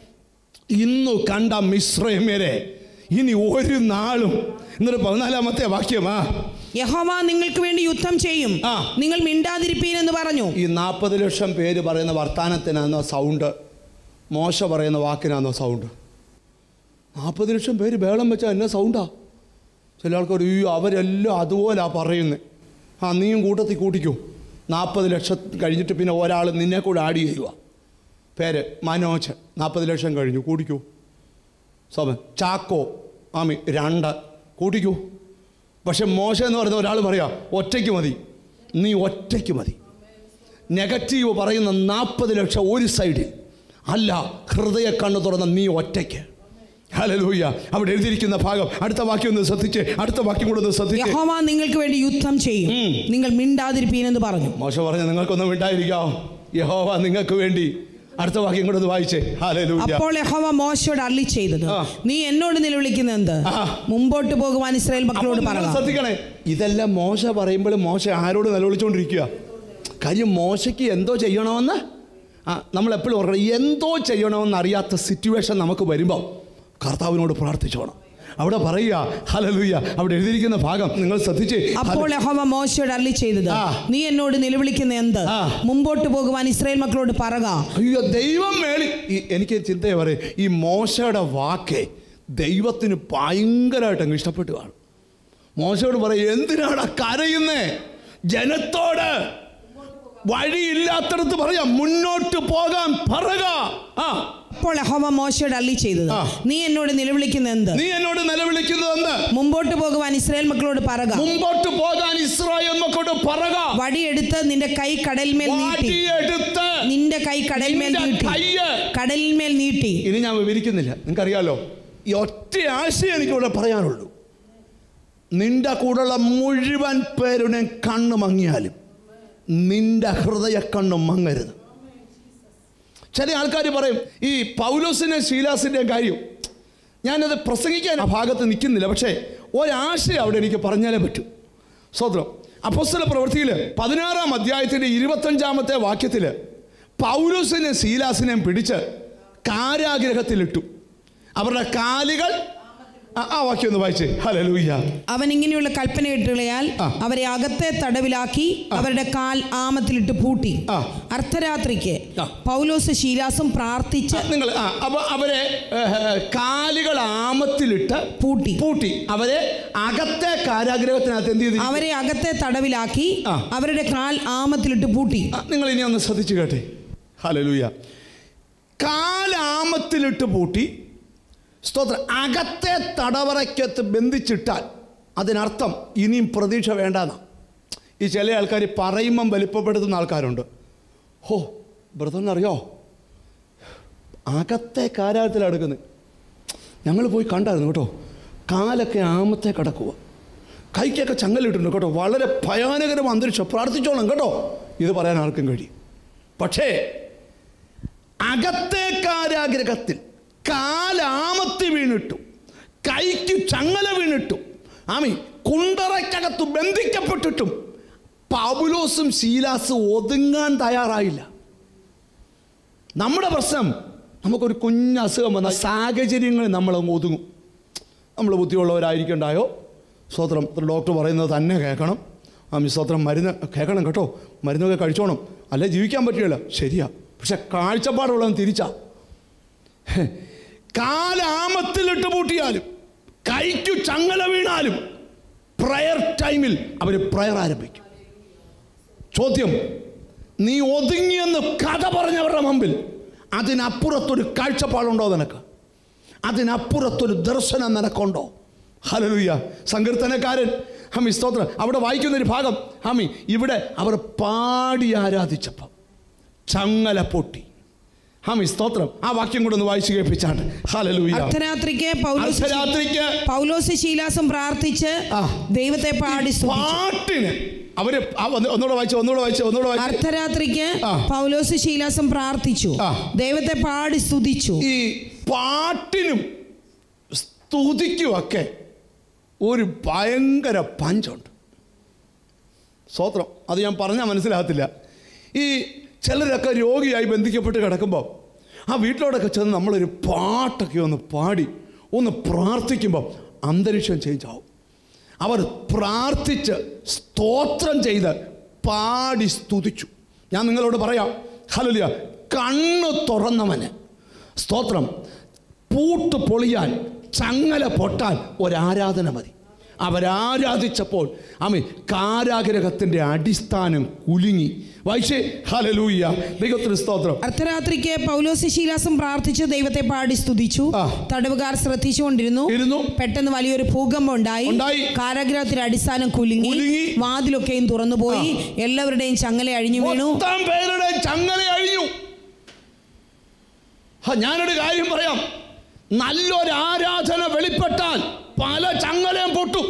Speaker 3: ഇന്നു കണ്ട മിശ്രമരെ ഇനി ഒരു നാളും എന്നിട്ട് പതിനാലാമത്തെ വാക്യമാ
Speaker 4: യഹോവ നിങ്ങൾക്ക് വേണ്ടി യുദ്ധം ചെയ്യും
Speaker 3: ആ.
Speaker 4: നിങ്ങൾ മിണ്ടാതിരിപ്പീൻ എന്ന് പറഞ്ഞു
Speaker 3: ഈ നാൽപ്പത് ലക്ഷം പേര് പറയുന്ന വർത്തമാനത്തിനാണോ സൗണ്ട് മോശ പറയുന്ന വാക്കിനാണോ സൗണ്ട് നാൽപ്പത് ലക്ഷം പേര് ബേളം വെച്ചാൽ എന്നാ സൗണ്ടാ ചില ആൾക്കാർ ഈ അവരെല്ലാം അതുപോലാ പറയുന്നത് ആ നീയും കൂട്ടത്തിൽ കൂട്ടിക്കോ നാൽപ്പത് ലക്ഷം കഴിഞ്ഞിട്ട് പിന്നെ ഒരാൾ നിന്നെ കൂടെ ആഡ് ചെയ്യുക പേര് മനോജ് നാൽപ്പത് ലക്ഷം കഴിഞ്ഞു കൂട്ടിക്കോ സോമൻ ചാക്കോ ആമി രണ്ട് കൂട്ടിക്കോ പക്ഷെ മോശം എന്ന് പറയുന്ന ഒരാൾ പറയാ ഒറ്റയ്ക്ക് മതി നീ ഒറ്റയ്ക്ക് മതി നെഗറ്റീവ് പറയുന്ന നാൽപ്പത് ലക്ഷം ഒരു സൈഡിൽ അല്ല ഹൃദയ കണ്ണ് തുറന്ന നീ ഒറ്റയ്ക്ക് ഹലലൂയ അവിടെ എഴുതിയിരിക്കുന്ന ഭാഗം അടുത്ത വാക്യം ഒന്ന് ശ്രദ്ധിച്ച് അടുത്ത വാക്യം കൂടെ ഒന്ന് ശ്രദ്ധിച്ച്
Speaker 4: യഹോവ നിങ്ങൾക്ക് വേണ്ടി യുദ്ധം ചെയ്യും നിങ്ങൾ മിണ്ടാതിരിപ്പീൻ എന്ന് പറഞ്ഞു
Speaker 3: മോശം പറഞ്ഞ നിങ്ങൾക്കൊന്നും വിട്ടായിരിക്കാം യഹോവ നിങ്ങൾക്ക് വേണ്ടി അടുത്ത വാക്യം കൂടെ ഒന്ന് വായിച്ചേ ഹലലൂയ
Speaker 4: അപ്പോൾ യഹോവ മോശയോട് അള്ളി ചെയ്തത്
Speaker 3: ആ.
Speaker 4: നീ എന്നോട് നിലവിളിക്കുന്ന എന്ത്
Speaker 3: ആ.
Speaker 4: മുമ്പോട്ട് പോകുവാൻ ഇസ്രായേൽ മക്കളോട്
Speaker 3: അപ്പോൾ നിങ്ങൾ
Speaker 4: പറ
Speaker 3: ശ്രദ്ധിക്കണേ ഇതെല്ലാം മോശ പറയുമ്പോൾ മോശ ആരോട് നിലവിളിച്ചുകൊണ്ടിരിക്കുക കാര്യം മോശയ്ക്ക് എന്തോ ചെയ്യണമെന്ന് ആ നമ്മൾ എപ്പോഴും ഓർക്കണം എന്തോ ചെയ്യണമെന്ന് അറിയാത്ത സിറ്റുവേഷൻ നമുക്ക് വരുമ്പോൾ കർത്താവിനോട് പ്രാർത്ഥിച്ചോണം അവിടെ പറയുക ഹലലുയ്യ അവിടെ എഴുതിയിരിക്കുന്ന ഭാഗം നിങ്ങൾ ശ്രദ്ധിച്ച്
Speaker 4: അപ്പോൾ യഹോവ മോശയോട് അള്ളി ചെയ്തത്
Speaker 3: ആ.
Speaker 4: നീ എന്നോട് നിലവിളിക്കുന്ന എന്ത്
Speaker 3: ആ.
Speaker 4: മുമ്പോട്ട് പോകുവാൻ ഇസ്രായേൽ മക്കളോട് പറക
Speaker 3: അയ്യോ ദൈവം മേളി ഈ എനിക്ക് ചിന്തയെ പറയും ഈ മോശയുടെ വാക്ക് ദൈവത്തിന് ഭയങ്കരമായിട്ട് അങ്ങ് ഇഷ്ടപ്പെട്ടു കാണും മോശയോട് പറയും എന്തിനാണ് കരയുന്നേ ജനത്തോട് വഴിയില്ലാത്തടത്ത് പറയാം മുന്നോട്ട് പോകാൻ പറക ആ
Speaker 4: അപ്പോൾ യഹോവ മോശയോട് അള്ളി ചെയ്തത്
Speaker 3: ആ.
Speaker 4: നീ എന്നോട് നിലവിളിക്കുന്ന എന്ത്
Speaker 3: നീ എന്നോട് നിലവിളിക്കുന്നത് എന്ത്
Speaker 4: മുമ്പോട്ട് പോകുവാൻ ഇസ്രായേൽ മക്കളോട് പറക
Speaker 3: മുമ്പോട്ട് പോകാൻ ഇസ്രായേൽ മക്കളോട് പറക
Speaker 4: വടിയെടുത്ത് നിന്റെ കൈ കടലിന്മേൽ നീട്ടി
Speaker 3: വാടിയെടുത്ത്
Speaker 4: നിന്റെ കൈ കടലിന്മേൽ
Speaker 3: നിന്റെ
Speaker 4: നീട്ടി
Speaker 3: കയ്യ്
Speaker 4: കടലിന്മേൽ നീട്ടി
Speaker 3: ഇനി ഞാൻ വിവരിക്കുന്നില്ല നിങ്ങൾക്കറിയാലോ ഈ ഒറ്റ ആശയം എനിക്കിവിടെ പറയാനുള്ളൂ നിന്റെ കൂടെയുള്ള മുഴുവൻ പേരുടെ കണ്ണ് മങ്ങിയാലും നിന്റെ ഹൃദയ കണ്ണ് മങ്ങരുത് ചില ആൾക്കാർ പറയും ഈ പൗലോസിനെ ശീലാസിൻ്റെ കാര്യം ഞാനത് പ്രസംഗിക്കാൻ ആ ഭാഗത്ത് നിൽക്കുന്നില്ല പക്ഷേ ഒരാശയം അവിടെ എനിക്ക് പറഞ്ഞാലേ പറ്റൂ സ്വത്രം അപ്പോസ്തല പ്രവൃത്തിയിൽ പതിനാറാം അധ്യായത്തിൻ്റെ ഇരുപത്തഞ്ചാമത്തെ വാക്യത്തിൽ പൗലോസിനെ ശീലാസിനെയും പിടിച്ച് കാരാഗ്രഹത്തിലിട്ടു അവരുടെ കാലുകൾ ആ- ആ വാക്യം ഒന്ന് വായിച്ചേ ഹലലൂയ്യ
Speaker 4: അവൻ ഇങ്ങനെയുള്ള കൽപ്പന ഇട്ടുകളയാൽ
Speaker 3: ആ.
Speaker 4: അവരെ അകത്തെ തടവിലാക്കി അവരുടെ കാൽ ആമത്തിലിട്ട് പൂട്ടി
Speaker 3: ആ.
Speaker 4: അർദ്ധരാത്രിക്ക്
Speaker 3: ആ.
Speaker 4: പൗലോസ് ശീലാസും പ്രാർത്ഥിച്ച്
Speaker 3: നിങ്ങൾ ആ അപ്പൊ അവരെ ഏഹ്, കാലുകൾ ആമത്തിലിട്ട്
Speaker 4: പൂട്ടി
Speaker 3: പൂട്ടി അവരെ അകത്തെ കാരാഗ്രഹത്തിനകത്ത് എന്ത് ചെയ്തു
Speaker 4: അവരെ അകത്തെ തടവിലാക്കി
Speaker 3: ആ.
Speaker 4: അവരുടെ കാൽ ആമത്തിലിട്ട് പൂട്ടി
Speaker 3: ആ, നിങ്ങൾ ഇനി ഒന്ന് ശ്രദ്ധിച്ചു കേട്ടെ ഹലലൂയ കാലാമത്തിലിട്ട് പൂട്ടി സ്തോത്രം അകത്തെ തടവറയ്ക്കത്ത് ബന്ധിച്ചിട്ടാൽ അതിനർത്ഥം ഇനിയും പ്രതീക്ഷ വേണ്ടെന്നാ ഈ ചില ആൾക്കാർ പറയുമ്പം വലിപ്പപ്പെടുത്തുന്ന ആൾക്കാരുണ്ട് ഹോ ബ്രദറിനറിയോ അകത്തെ കാരാഗ്രഹത്തിലാണ് എടുക്കുന്നത് ഞങ്ങൾ പോയി കണ്ടായിരുന്നു കേട്ടോ കാലൊക്കെ ആമത്തെ കിടക്കുക കൈക്കൊക്കെ ചങ്ങലിട്ടുണ്ട് കേട്ടോ വളരെ ഭയാനകരം അന്തരീക്ഷം പ്രാർത്ഥിച്ചോളാം കേട്ടോ ഇത് പറയാൻ ആർക്കും കഴിയും പക്ഷേ അകത്തെ കാരാഗ്രഹത്തിൽ കാലാമത്തി വീണിട്ടു കൈക്ക് ചങ്ങല വീണിട്ടു ആമി കുണ്ടറയ്ക്കകത്ത് ബന്ധിക്കപ്പെട്ടിട്ടും പൗലോസും ശീലാസും ഒതുങ്ങാൻ തയ്യാറായില്ല നമ്മുടെ പ്രശ്നം നമുക്കൊരു കുഞ്ഞ് അസുഖം വന്ന സാഹചര്യങ്ങളിൽ നമ്മളങ്ങ് ഒതുങ്ങും നമ്മൾ ബുദ്ധിയുള്ളവരായിരിക്കണ്ടായോ സ്വത്രം ഡോക്ടർ പറയുന്നത് തന്നെ കേൾക്കണം ആ സ്വത്രം മരുന്ന് കേൾക്കണം കേട്ടോ മരുന്നൊക്കെ കഴിച്ചോണം അല്ലെ ജീവിക്കാൻ പറ്റുകയില്ല ശരിയാ പക്ഷെ കാഴ്ചപ്പാടുള്ളവൻ തിരിച്ചാ കാലാമത്തിലിട്ട് പൂട്ടിയാലും കൈക്കു ചങ്ങല വീണാലും പ്രയർ ടൈമിൽ അവർ പ്രയർ ആരംഭിക്കും ചോദ്യം നീ ഒതുങ്ങിയെന്ന് കഥ പറഞ്ഞവരുടെ മുമ്പിൽ അതിനപ്പുറത്തൊരു കാഴ്ചപ്പാടുണ്ടോ നിനക്ക് അതിനപ്പുറത്തൊരു ദർശനം നിനക്കുണ്ടോ ഹലലുയ്യ സങ്കീർത്തനക്കാരൻ ഹമി സ്തോത്രം അവിടെ വായിക്കുന്നൊരു ഭാഗം ഹമി ഇവിടെ അവർ പാടി ആരാധിച്ചപ്പം ചങ്ങല പൊട്ടി ഹമി സ്തോത്രം ആ വാക്യം കൂടെ ഒന്ന് വായിച്ചു കേൾപ്പിച്ചാണ് ഹലലുയ്യ
Speaker 4: അർദ്ധരാത്രിക്ക് പൗലോസ്
Speaker 3: അർദ്ധരാത്രിക്ക്
Speaker 4: പൗലോസ് ശീലാസം പ്രാർത്ഥിച്ച്
Speaker 3: ആ.
Speaker 4: ദൈവത്തെ പാടി സ്തുതിച്ചു
Speaker 3: പാട്ടിന് അവര് ആ, ഒന്ന് ഒന്നുകൂടെ വായിച്ചു ഒന്നുകൂടെ വായിച്ചു ഒന്നുകൂടെ വായിച്ചു
Speaker 4: അർദ്ധരാത്രിക്ക്
Speaker 3: ആ.
Speaker 4: പൗലോസ് ശീലാസം പ്രാർത്ഥിച്ചു
Speaker 3: ആ.
Speaker 4: ദൈവത്തെ പാടി സ്തുതിച്ചു
Speaker 3: ഈ പാട്ടിനും സ്തുതിക്കുമൊക്കെ ഒരു ഭയങ്കര പഞ്ചുണ്ട് സ്വത്രം അത് ഞാൻ പറഞ്ഞാൽ മനസ്സിലാകത്തില്ല ഈ ചിലരൊക്കെ രോഗിയായി ബന്ധിക്കപ്പെട്ട് കിടക്കുമ്പോൾ ആ വീട്ടിലോടൊക്കെ ചെന്ന് നമ്മളൊരു പാട്ടൊക്കെ ഒന്ന് പാടി ഒന്ന് പ്രാർത്ഥിക്കുമ്പോൾ അന്തരീക്ഷം ചേഞ്ച് ആവും അവർ പ്രാർത്ഥിച്ച് സ്തോത്രം ചെയ്ത് പാടി സ്തുതിച്ചു ഞാൻ നിങ്ങളോട് പറയാം ഹലുലിയ കണ്ണ് തുറന്നവന് സ്തോത്രം പൂട്ട് പൊളിയാൻ ചങ്ങല പൊട്ടാൻ ഒരാരാധന മതി അവരാരാധിച്ചപ്പോൾ അമ്മ കാരാഗ്രഹത്തിൻ്റെ അടിസ്ഥാനം കുലുങ്ങി വൈശേ ഹലലൂയ്യ ദൈവത്തിന് സ്തോത്രം
Speaker 4: അർദ്ധരാത്രിക്ക് പൗലോസ് ശീലാസം പ്രാർത്ഥിച്ച് ദൈവത്തെ പാടി സ്തുതിച്ചു
Speaker 3: ആ.
Speaker 4: തടവുകാർ ശ്രദ്ധിച്ചുകൊണ്ടിരുന്നു
Speaker 3: ഇരുന്നു.
Speaker 4: പെട്ടെന്ന് വലിയൊരു ഭൂകമ്പം ഉണ്ടായി
Speaker 3: ഉണ്ടായി.
Speaker 4: കാരാഗ്രഹത്തിന്റെ അടിസ്ഥാനം കുലുങ്ങി
Speaker 3: കുലുങ്ങി.
Speaker 4: വാതിലൊക്കെയും തുറന്നുപോയി എല്ലാവരുടെയും ചങ്ങല അഴിഞ്ഞു വീണു
Speaker 3: മൊത്തം പേരുടെ ചങ്ങല അഴിഞ്ഞു ഹ, ഞാനൊരു കാര്യം പറയാം നല്ലൊരു ആരാധന വെളിപ്പെട്ടാൽ പല ചങ്ങലയും പൊട്ടും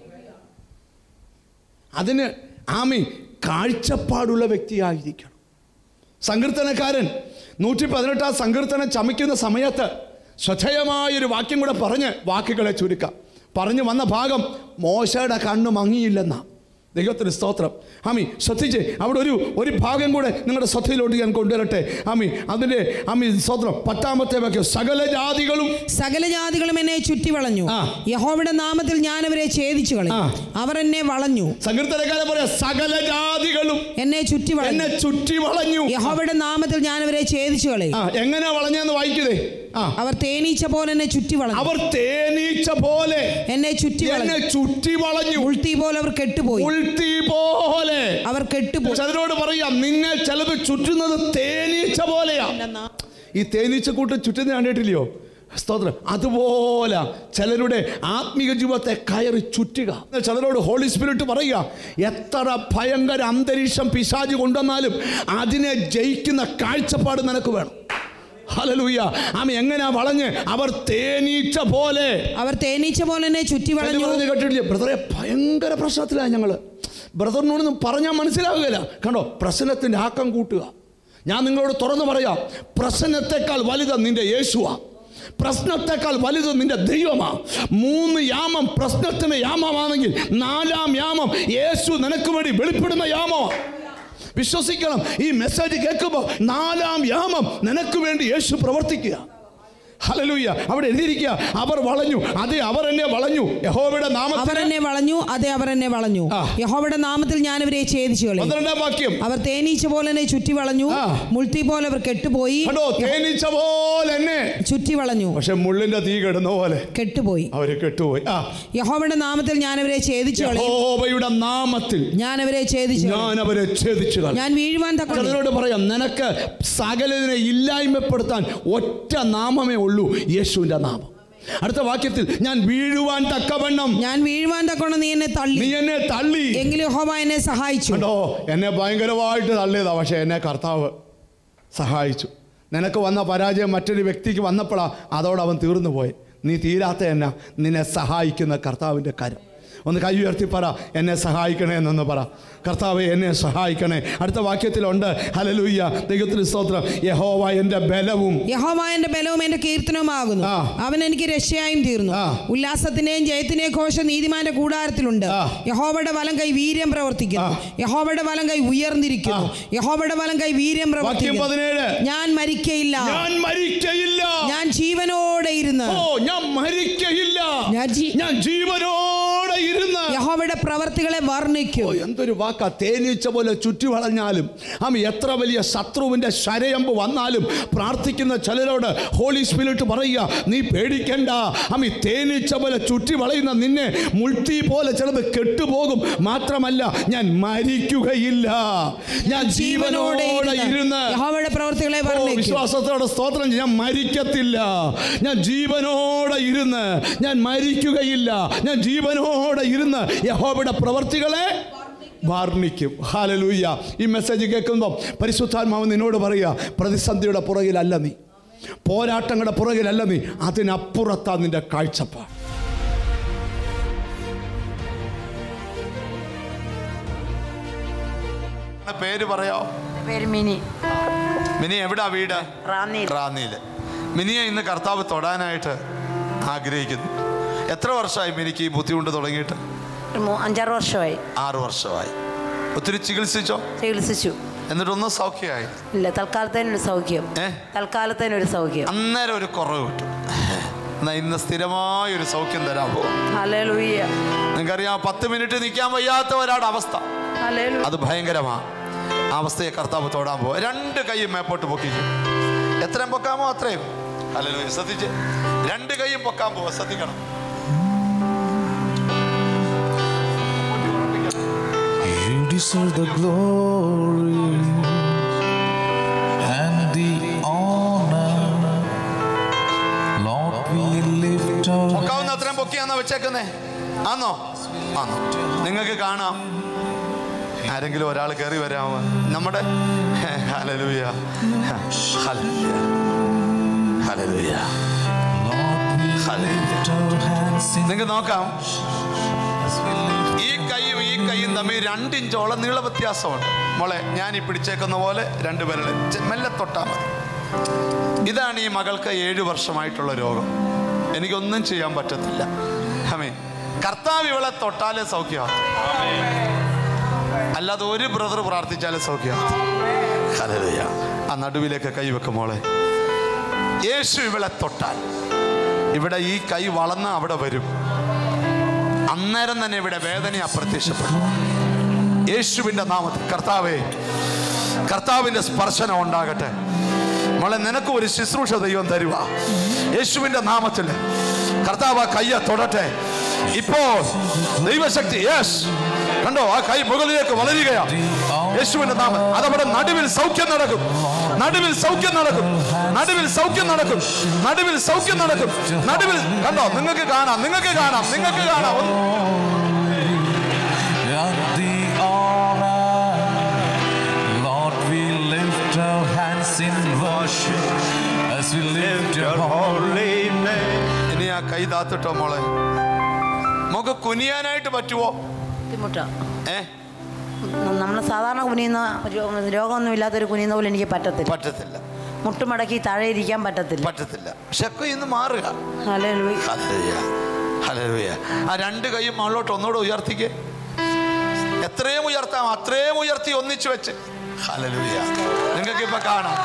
Speaker 3: അതിന് ആമി കാഴ്ചപ്പാടുള്ള വ്യക്തിയായിരിക്കണം സങ്കീർത്തനക്കാരൻ നൂറ്റി പതിനെട്ടാം സങ്കീർത്തനം ചമയ്ക്കുന്ന സമയത്ത് ശ്രദ്ധേയമായൊരു വാക്യം കൂടെ പറഞ്ഞ് വാക്കുകളെ ചുരുക്കാം പറഞ്ഞു വന്ന ഭാഗം മോശയുടെ കണ്ണ് മങ്ങിയില്ലെന്നാ ദൈവത്തിന് സ്തോത്രം ആമി ശ്രദ്ധിച്ച് അവിടെ ഒരു ഒരു ഭാഗം കൂടെ നിങ്ങളുടെ ശ്രദ്ധയിലോട്ട് ഞാൻ കൊണ്ടുവരട്ടെ ആമി അതിൻ്റെ ആമി സ്തോത്രം പത്താമത്തെ വാക്യം സകല ജാതികളും
Speaker 4: സകല ജാതികളും എന്നെ ചുറ്റി വളഞ്ഞു
Speaker 3: ആ.
Speaker 4: യഹോവയുടെ നാമത്തിൽ ഞാൻ അവരെ ഛേദിച്ചു കളഞ്ഞു
Speaker 3: ആ.
Speaker 4: അവർ എന്നെ വളഞ്ഞു
Speaker 3: സങ്കീർത്തനക്കാരൻ പറയാം സകല ജാതികളും
Speaker 4: എന്നെ ചുറ്റി വളഞ്ഞു
Speaker 3: എന്നെ ചുറ്റി വളഞ്ഞു
Speaker 4: യഹോവയുടെ നാമത്തിൽ ഞാൻ അവരെ ഛേദിച്ചു കളയും
Speaker 3: ആ എങ്ങനെയാ വളഞ്ഞെന്ന് വായിക്കുന്നേ ആ
Speaker 4: അവർ തേനീച്ച പോലെ എന്നെ ചുറ്റി വളഞ്ഞു
Speaker 3: അവർ തേനീച്ച പോലെ
Speaker 4: എന്നെ ചുറ്റി
Speaker 3: എന്നെ
Speaker 4: വളഞ്ഞു
Speaker 3: ചുറ്റി വളഞ്ഞു
Speaker 4: ഉൾത്തി പോലെ അവർ കെട്ടുപോയി
Speaker 3: ഉൾത്തി പോലെ
Speaker 4: അവർ കെട്ടുപോയി
Speaker 3: ചിലരോട് പറയാം നിന്നെ ചിലത് ചുറ്റുന്നത് തേനീച്ച പോലെയാ ഈ തേനീച്ച കൂട്ട് ചുറ്റുന്ന കണ്ടിട്ടില്ലയോ സ്തോത്രം അതുപോലെ ചിലരുടെ ആത്മീക ജീവിതത്തെ കയറി ചുറ്റുക ചിലരോട് ഹോളി സ്പിരിറ്റ് പറയുക എത്ര ഭയങ്കര അന്തരീക്ഷം പിശാജ് കൊണ്ടുവന്നാലും അതിനെ ജയിക്കുന്ന കാഴ്ചപ്പാട് നിനക്ക് വേണം ഹലലൂയ ആമ എങ്ങനെയാ വളഞ്ഞ് അവർ തേനീച്ച പോലെ
Speaker 4: അവർ തേനീച്ച പോലെ എന്നെ ചുറ്റി
Speaker 3: ചിലര്
Speaker 4: വളഞ്ഞു
Speaker 3: പറഞ്ഞ് കേട്ടിട്ടില്ലേ ബ്രദറെ ഭയങ്കര പ്രശ്നത്തിലാണ് ഞങ്ങൾ ബ്രദറിനോടൊന്നും പറഞ്ഞാൽ മനസ്സിലാവുകയില്ല കണ്ടോ പ്രശ്നത്തിൻ്റെ ആക്കം കൂട്ടുക ഞാൻ നിങ്ങളോട് തുറന്നു പറയാം പ്രശ്നത്തെക്കാൾ വലുത് നിന്റെ യേശുവാ പ്രശ്നത്തെക്കാൾ വലുത് നിന്റെ ദൈവമാ മൂന്ന് യാമം പ്രശ്നത്തിന് യാമമാണെങ്കിൽ നാലാം യാമം യേശു നിനക്ക് വേണ്ടി വെളിപ്പെടുന്ന യാമമാണ് വിശ്വസിക്കണം ഈ മെസ്സേജ് കേൾക്കുമ്പോൾ നാലാം യാമം നിനക്ക് വേണ്ടി യേശു പ്രവർത്തിക്കുക ഹലലൂയ അവിടെ എഴുതിയിരിക്കുക അവർ വളഞ്ഞു അതെ അവർ എന്നെ വളഞ്ഞു യഹോവയുടെ
Speaker 4: അവർ
Speaker 3: നാമത്തിൽ
Speaker 4: എന്നെ വളഞ്ഞു അതെ അവർ എന്നെ വളഞ്ഞു
Speaker 3: ആ.
Speaker 4: യഹോവയുടെ നാമത്തിൽ ഞാൻ ഇവരെ ഛേദിച്ചു കളയും
Speaker 3: പന്ത്രണ്ടാം വാക്യം
Speaker 4: അവർ തേനീച്ച പോലെ എന്നെ ചുറ്റി വളഞ്ഞു
Speaker 3: ആ.
Speaker 4: മുൾത്തി പോലെ അവർ കെട്ടുപോയി
Speaker 3: കണ്ടോ തേനീച്ച പോലെ എന്നെ
Speaker 4: ചുറ്റി വളഞ്ഞു
Speaker 3: പക്ഷെ മുള്ളിന്റെ തീ കെടുന്ന പോലെ
Speaker 4: കെട്ടുപോയി
Speaker 3: അവര് കെട്ടുപോയി ആ
Speaker 4: യഹോവയുടെ നാമത്തിൽ ഞാൻ ഇവരെ ഛേദിച്ചു കളയും
Speaker 3: യഹോവയുടെ നാമത്തിൽ
Speaker 4: ഞാൻ അവരെ ഛേദിച്ചു കളയും.
Speaker 3: ഞാൻ അവരെ ഛേദിച്ചു കളയും.
Speaker 4: ഞാൻ വീഴുവാൻ തക്ക
Speaker 3: ചിലരോട് പറയാം നിനക്ക് സകലതിനെ ഇല്ലായ്മപ്പെടുത്താൻ ഒറ്റ നാമമേ ഉള്ളൂ യേശുവിന്റെ നാമം അടുത്ത വാക്യത്തിൽ ഞാൻ വീഴുവാൻ തക്കവണ്ണം
Speaker 4: ഞാൻ വീഴുവാൻ തക്കോണം നീ എന്നെ തള്ളി
Speaker 3: നീ എന്നെ തള്ളി
Speaker 4: എങ്കിലും യഹോവ എന്നെ സഹായിച്ചു
Speaker 3: കണ്ടോ എന്നെ ഭയങ്കരമായിട്ട് തള്ളിയതാ പക്ഷെ എന്നെ കർത്താവ് സഹായിച്ചു നിനക്ക് വന്ന പരാജയം മറ്റൊരു വ്യക്തിക്ക് വന്നപ്പോഴാ അതോടെ അവൻ തീർന്നു പോയി നീ തീരാത്ത എന്നാ നിന്നെ സഹായിക്കുന്ന കർത്താവിൻ്റെ കരം ഒന്ന് കൈ ഉയർത്തി പറ എന്നെ സഹായിക്കണേ എന്നൊന്ന് പറ കർത്താവ് എന്നെ സഹായിക്കണേ അടുത്ത വാക്യത്തിലുണ്ട് ഹലലൂയ്യ ദൈവത്തിന് സ്തോത്രം യഹോവ എൻ്റെ ബലവും
Speaker 4: യഹോവ എന്റെ ബലവും എന്റെ കീർത്തനവുമാകുന്നു
Speaker 3: ആ.
Speaker 4: അവൻ എനിക്ക് രക്ഷയായും തീർന്നു
Speaker 3: ആ.
Speaker 4: ഉല്ലാസത്തിന്റെയും ജയത്തിന്റെയും ഘോഷം നീതിമാന്റെ കൂടാരത്തിലുണ്ട്
Speaker 3: ആ.
Speaker 4: യഹോവയുടെ വലം കൈ വീര്യം പ്രവർത്തിക്കുന്നു
Speaker 3: ആ.
Speaker 4: യഹോവയുടെ വലം കൈ ഉയർന്നിരിക്കുന്നു യഹോവയുടെ വലം കൈ വീര്യം
Speaker 3: വാക്യം
Speaker 4: പ്രവർത്തിക്കുന്നു
Speaker 3: പതിനേഴ്
Speaker 4: ഞാൻ മരിക്കയില്ല
Speaker 3: ഞാൻ മരിക്കയില്ല
Speaker 4: ഞാൻ ജീവനോടെ ഇരുന്ന്
Speaker 3: ഓ ഞാൻ മരിക്കയില്ല
Speaker 4: ഞാൻ ജീ-
Speaker 3: ഞാൻ ജീവനോടെ ഇരുന്ന്
Speaker 4: യഹോവയുടെ പ്രവർത്തികളെ വർണ്ണിക്കും
Speaker 3: ഓ, എന്തൊരു വാക്കാ തേനീച്ച പോലെ ചുറ്റി വളഞ്ഞാലും ആമ എത്ര വലിയ ശത്രുവിൻ്റെ ശരയമ്പ് വന്നാലും പ്രാർത്ഥിക്കുന്ന ചിലരോട് ഹോളി സ്പിരിറ്റ് പറയുക നീ പേടിക്കണ്ട ആമി തേനീച്ച പോലെ ചുറ്റി വളയുന്ന നിന്നെ മുൾത്തി പോലെ ചിലത് കെട്ടുപോകും മാത്രമല്ല ഞാൻ മരിക്കുകയില്ല ഞാൻ ജീവനോടെ ഇരുന്ന്
Speaker 4: യഹോവയുടെ പ്രവർത്തികളെ
Speaker 3: ഓ,
Speaker 4: വർണ്ണിക്കും
Speaker 3: വിശ്വാസത്തോടെ സ്തോത്രം ചെയ്യും. ഞാൻ മരിക്കത്തില്ല ഞാൻ ജീവനോടെ ഇരുന്ന് ഞാൻ മരിക്കുകയില്ല ഞാൻ ജീവനോടെ ഇരുന്ന് യഹോബയുടെ പ്രവർത്തികളെ വർണ്ണിക്കും ഹാലലൂയ്യ ഈ മെസ്സേജ് കേൾക്കുമ്പോൾ പരിശുദ്ധാത്മാവ് നിന്നോട് പറയുക പ്രതിസന്ധിയുടെ പുറകിലല്ല നീ പോരാട്ടങ്ങളുടെ പുറകിലല്ല നീ അതിനപ്പുറത്താ നിന്റെ കാഴ്ചപ്പാട് പേര് പറയോ
Speaker 5: പേര് മിനി
Speaker 2: മിനി എവിടാ വീട്
Speaker 5: റാന്നിയിൽ
Speaker 2: റാന്നിയില് മിനിയെ ഇന്ന് കർത്താവ് തൊടാനായിട്ട് ആഗ്രഹിക്കുന്നു എത്ര വർഷമായി മിനിക്ക് ഈ ബുദ്ധിമുട്ട് തുടങ്ങിയിട്ട്
Speaker 5: ഒരു മൂ- അഞ്ചാറ് വർഷമായി
Speaker 2: ആറു വർഷമായി ഒത്തിരി ചികിത്സിച്ചോ
Speaker 5: ചികിത്സിച്ചു
Speaker 2: എന്നിട്ടൊന്നും സൗഖ്യമായി
Speaker 5: ഇല്ല തൽക്കാലത്തേനൊരു സൗഖ്യം
Speaker 2: ഏ?
Speaker 5: തൽക്കാലത്തേനൊരു സൗഖ്യം
Speaker 2: അന്നേരം ഒരു കുറവ് കിട്ടും എന്നാ ഇന്ന് സ്ഥിരമായ ഒരു സൗഖ്യം തരാൻ പോകും
Speaker 5: ഹല്ലേലൂയ
Speaker 2: നിങ്ങൾക്കറിയാം പത്ത് മിനിറ്റ് നിൽക്കാൻ വയ്യാത്ത ഒരാളുടെ അവസ്ഥ
Speaker 5: ഹല്ലേലൂയ
Speaker 2: അത് ഭയങ്കരമാണ് ആ അവസ്ഥയെ കർത്താവ് തൊടാൻ പോകും രണ്ട് കൈയും മേപ്പോട്ട് പൊക്കിക്കും എത്രയും പൊക്കാമോ അത്രയും അല്ലല്ലോ ശ്രദ്ധിച്ച് രണ്ട് കൈയും പൊക്കാൻ പോവാ ശ്രദ്ധിക്കണം
Speaker 1: You deserve the glory and the honor. Lord, we lift our
Speaker 2: പൊക്കാവുന്ന അത്രയും പൊക്കിയാന്നാ വെച്ചേക്കുന്നേ ആന്നോ ആന്നോ നിങ്ങൾക്ക് കാണാം ആരെങ്കിലും ഒരാൾ കയറി വരാമോ നമ്മുടെ hallelujah hallelujah hallelujah
Speaker 1: Lord, we
Speaker 2: hallelujah
Speaker 1: lift our hands in
Speaker 2: നിങ്ങൾക്ക് നോക്കാം
Speaker 1: as we lift
Speaker 2: ഈ കൈയും ഈ കൈയും തമ്മിൽ രണ്ടിഞ്ചോളം നീള വ്യത്യാസമുണ്ട് മോളെ ഞാൻ ഈ പിടിച്ചേക്കുന്ന പോലെ രണ്ട് പേരുടെ മെല്ലെ തൊട്ടാ മതി ഇതാണ് ഈ മകൾക്ക് ഏഴു വർഷമായിട്ടുള്ള രോഗം എനിക്കൊന്നും ചെയ്യാൻ പറ്റത്തില്ല അമേ കർത്താവ് ഇവളെ തൊട്ടാലേ സൗഖ്യമാകും അല്ലാതെ ഒരു ബ്രദർ പ്രാർത്ഥിച്ചാലേ സൗഖ്യമാകും ഹല്ലേലൂയ. ആ നടുവിലേക്ക് കൈവെക്കും മോളെ യേശു ഇവളെ തൊട്ടാൽ ഇവിടെ ഈ കൈ വളർന്ന് അവിടെ വരും അന്നേരം തന്നെ ഇവിടെ വേദന അപ്രത്യക്ഷപ്പെടും യേശുവിൻ്റെ നാമത്തിൽ കർത്താവേ കർത്താവിൻ്റെ സ്പർശനം ഉണ്ടാകട്ടെ മോളെ നിനക്ക് ഒരു ശുശ്രൂഷ ദൈവം തരുക യേശുവിൻ്റെ നാമത്തിൽ കർത്താവ് ആ കയ്യെ തൊടട്ടെ ഇപ്പോൾ ദൈവശക്തി യേശ് കണ്ടോ ആ കൈ മുകളിലേക്ക് വളരുകയാ യേശുവിന്റെ നാമം അതവിടെ നടുവിൽ സൗഖ്യം നടക്കും നടുവിൽ സൗഖ്യം നടക്കും നടുവിൽ സൗഖ്യം നടക്കും നടുവിൽ സൗഖ്യം നടക്കും നടുവിൽ കണ്ടോ നിങ്ങൾക്ക് കാണാം നിങ്ങൾക്ക് കാണാം നിങ്ങൾക്ക് കാണാം ഒന്ന്
Speaker 1: and the honor. Lord, we lift our hands in worship as we lift your holy name.
Speaker 2: ഇനി ആ കൈ താത്തിട്ടോ മോളെ നമുക്ക് കുനിയാനായിട്ട് പറ്റുമോ
Speaker 5: ബുദ്ധിമുട്ടാ
Speaker 2: ഏ
Speaker 5: നമ്മൾ സാധാരണ കുനിയുന്ന രോ- രോഗമൊന്നും ഇല്ലാത്തൊരു കുനിയുന്ന പോലെ എനിക്ക് പറ്റത്തില്ല
Speaker 2: പറ്റത്തില്ല
Speaker 5: മുട്ടുമടക്കി താഴെ ഇരിക്കാൻ പറ്റത്തില്ല
Speaker 2: പറ്റത്തില്ല പക്ഷെ ഒക്കെ ഇന്ന് മാറുക
Speaker 5: ഹല്ലേലൂയ
Speaker 2: ഹല്ലേലൂയ. ഹല്ലേലൂയ. ആ രണ്ട് കൈയും മുകളിലോട്ട് ഒന്നുകൂടെ ഉയർത്തിക്കേ എത്രയും ഉയർത്താം അത്രയും ഉയർത്തി ഒന്നിച്ചു വെച്ച് ഹല്ലേലൂയ. നിങ്ങൾക്ക് ഇപ്പൊ കാണാം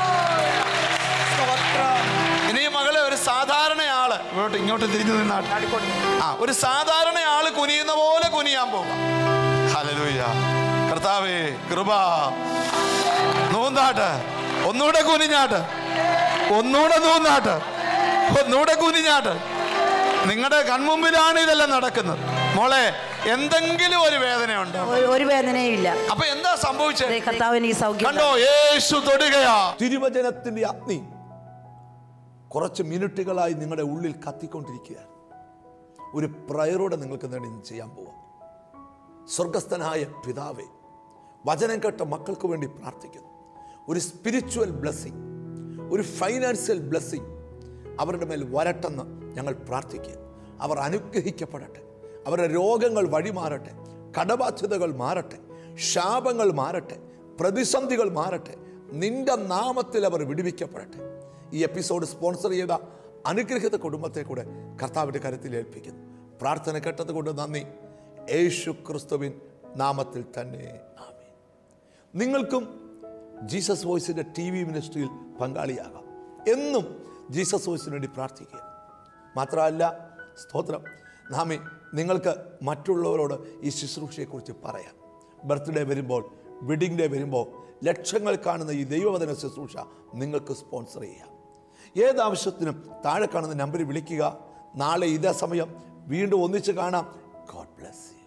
Speaker 2: ഇനി ഈ മകളെ ഒരു സാധാരണ ആള് ഇങ്ങോട്ട് ഇങ്ങോട്ട് തിരിഞ്ഞു നിന്നാട്ട് ആ ഒരു സാധാരണ ആള് കുനിയുന്ന പോലെ കുനിയാൻ പോകാം ഹല്ലേലൂയ കർത്താവേ കൃപ നൂന്നാട്ട് ഒന്നുകൂടെ കുനിഞ്ഞാട്ട് ഒന്നുകൂടെ നൂന്നാട്ട് ഒന്നുകൂടെ കുനിഞ്ഞാട്ട് നിങ്ങളുടെ കൺമുമ്പിലാണ് ഇതെല്ലാം നടക്കുന്നത് മോളെ എന്തെങ്കിലും ഒരു വേദനയുണ്ടോ
Speaker 5: ഒരു- ഒരു വേദനയും ഇല്ല
Speaker 2: അപ്പൊ എന്താ സംഭവിച്ചത്
Speaker 5: ദേ കർത്താവ് എനിക്ക് സൗഖ്യം
Speaker 2: കണ്ടോ യേശു തൊടുകയാ തിരുവചനത്തിന്റെ അഗ്നി കുറച്ച് മിനിറ്റുകളായി നിങ്ങളുടെ ഉള്ളിൽ കത്തിക്കൊണ്ടിരിക്കുക ഒരു പ്രയറോടെ നിങ്ങൾക്ക് നേടി ഇന്ന് ചെയ്യാൻ പോവാം സ്വർഗസ്ഥനായ പിതാവേ വചനം കേട്ട മക്കൾക്ക് വേണ്ടി പ്രാർത്ഥിക്കുന്നു ഒരു സ്പിരിച്വൽ ബ്ലെസ്സിങ് ഒരു ഫൈനാൻഷ്യൽ ബ്ലെസ്സിങ് അവരുടെ മേൽ വരട്ടെന്ന് ഞങ്ങൾ പ്രാർത്ഥിക്കുക അവർ അനുഗ്രഹിക്കപ്പെടട്ടെ അവരുടെ രോഗങ്ങൾ വഴിമാറട്ടെ കടബാധ്യതകൾ മാറട്ടെ ശാപങ്ങൾ മാറട്ടെ പ്രതിസന്ധികൾ മാറട്ടെ നിന്റെ നാമത്തിൽ അവർ വിടുവിക്കപ്പെടട്ടെ ഈ എപ്പിസോഡ് സ്പോൺസർ ചെയ്ത അനുഗ്രഹിത കുടുംബത്തെ കൂടെ കർത്താവിൻ്റെ കരുത്തിൽ ഏൽപ്പിക്കുന്നു പ്രാർത്ഥന കേട്ടത് കൊണ്ട് നന്ദി യേശു ക്രിസ്തുവിൻ നാമത്തിൽ തന്നെ ആമേൻ നിങ്ങൾക്കും ജീസസ് വോയിസിൻ്റെ ടി വി മിനിസ്ട്രിയിൽ പങ്കാളിയാകാം എന്നും ജീസസ് വോയിസിന് വേണ്ടി പ്രാർത്ഥിക്കുക മാത്രമല്ല സ്തോത്രം നാമി നിങ്ങൾക്ക് മറ്റുള്ളവരോട് ഈ ശുശ്രൂഷയെക്കുറിച്ച് പറയാം ബർത്ത്ഡേ വരുമ്പോൾ വെഡിങ് ഡേ വരുമ്പോൾ ലക്ഷങ്ങൾ കാണുന്ന ഈ ദൈവവചന ശുശ്രൂഷ നിങ്ങൾക്ക് സ്പോൺസർ ചെയ്യാം ഏതാവശ്യത്തിനും താഴെ കാണുന്ന നമ്പറിൽ വിളിക്കുക നാളെ ഇതേ സമയം വീണ്ടും ഒന്നിച്ച് കാണാം ഗോഡ് ബ്ലെസ് യു